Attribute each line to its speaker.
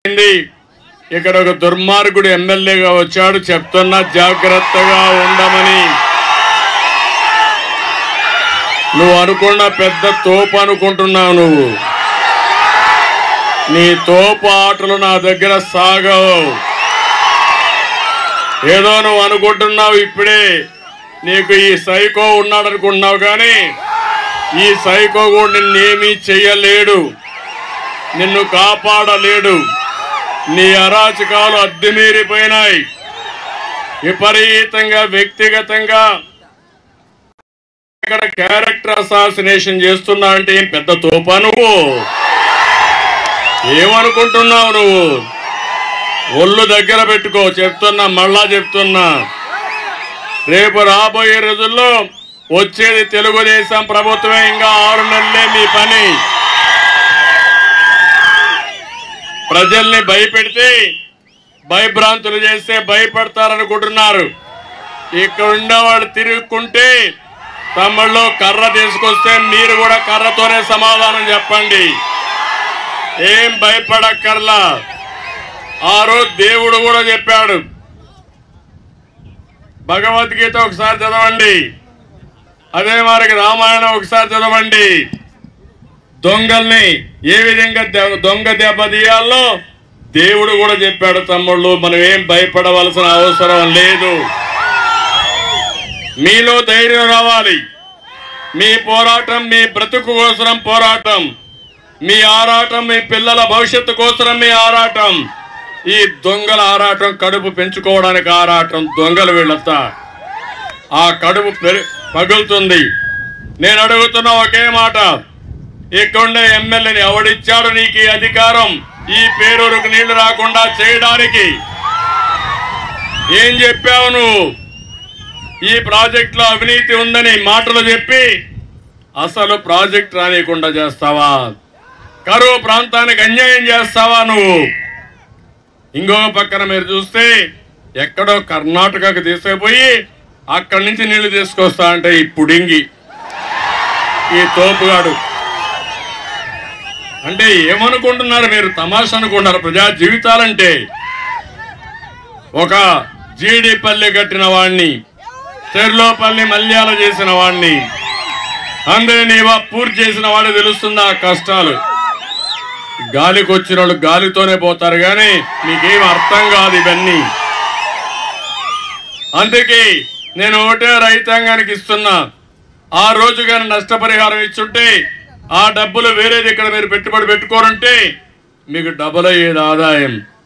Speaker 1: అయింది ఇక్కడ ఒక దుర్మార్గుడు ఎమ్మెల్యేగా వచ్చాడు చెప్తున్నా జాగ్రత్తగా ఉండమని నువ్వు అనుకున్న పెద్ద తోపు అనుకుంటున్నావు నువ్వు నీ తోపు ఆటలు నా దగ్గర సాగవు ఏదో నువ్వు అనుకుంటున్నావు ఇప్పుడే నీకు ఈ సైకో ఉన్నాడు అనుకుంటున్నావు కానీ ఈ సైకో కూడా నిన్నేమీ చెయ్యలేడు నిన్ను కాపాడలేడు నీ అరాచకాలు అద్దెమీరిపోయినాయి విపరీతంగా వ్యక్తిగతంగా ఇక్కడ క్యారెక్టర్ అసాసినేషన్ చేస్తున్నా అంటే ఏం పెద్ద తోపా నువ్వు ఏమనుకుంటున్నావు నువ్వు ఒళ్ళు దగ్గర పెట్టుకో చెప్తున్నా మళ్ళా చెప్తున్నా రేపు రాబోయే రోజుల్లో వచ్చేది తెలుగుదేశం ప్రభుత్వమే ఇంకా ఆరు నెలలే మీ పని ప్రజల్ని భయపెడితే భయభ్రాంతులు చేస్తే భయపడతారనుకుంటున్నారు ఇక్కడ ఉండేవాళ్ళు తిరుగుకుంటే తమ్ముళ్ళు కర్ర తీసుకొస్తే మీరు కూడా కర్రతోనే సమాధానం చెప్పండి ఏం భయపడక్కర్లా ఆ రోజు దేవుడు కూడా చెప్పాడు భగవద్గీత ఒకసారి చదవండి అదే మరికి రామాయణం ఒకసారి చదవండి దొంగల్ని ఏ విధంగా దె- దొంగ దెబ్బ తీయాలో దేవుడు కూడా చెప్పాడు తమ్ముళ్ళు మనం ఏం భయపడవలసిన అవసరం లేదు మీలో ధైర్యం రావాలి మీ పోరాటం మీ బ్రతుకు కోసం పోరాటం మీ ఆరాటం మీ పిల్లల భవిష్యత్తు కోసం మీ ఆరాటం ఈ దొంగల ఆరాటం కడుపు పెంచుకోవడానికి ఆరాటం దొంగలు వీళ్ళంతా ఆ కడుపు పెరి- పగులుతుంది నేను అడుగుతున్న ఒకే మాట ఇక్కడుండే ఎమ్మెల్యేని ఎవడిచ్చాడు నీకు ఈ అధికారం ఈ పేరూరుకు నీళ్లు రాకుండా చేయడానికి ఏం చెప్పావు నువ్వు ఈ ప్రాజెక్టులో అవినీతి ఉందని మాటలు చెప్పి అసలు ప్రాజెక్ట్ రానియకుండా చేస్తావా కరువు ప్రాంతానికి అన్యాయం చేస్తావా నువ్వు ఇంకొక పక్కన మీరు చూస్తే ఎక్కడో కర్ణాటకకు తీసుకుపోయి అక్కడి నుంచి నీళ్లు తీసుకొస్తా అంటే ఈ పుడింగి ఈ తోపుగాడు అంటే ఏమనుకుంటున్నారు మీరు తమాషా అనుకుంటున్నారు ప్రజా జీవితాలంటే ఒక జీడిపల్లి కట్టిన వాణ్ణి చెర్లోపల్లి మల్యాల చేసిన వాణ్ణి అందరినీ పూర్తి చేసిన వాడు తెలుస్తుంది ఆ కష్టాలు గాలికి వచ్చిన వాళ్ళు గాలితోనే పోతారు కానీ మీకేం అర్థం కాదు ఇవన్నీ అందుకే నేను ఒకటే రైతాంగానికి ఇస్తున్నా ఆ రోజు కానీ నష్టపరిహారం ఇచ్చుంటే ఆ డబ్బులు వేరేది ఇక్కడ మీరు పెట్టుబడి పెట్టుకోరంటే మీకు డబుల్ అయ్యేది ఆదాయం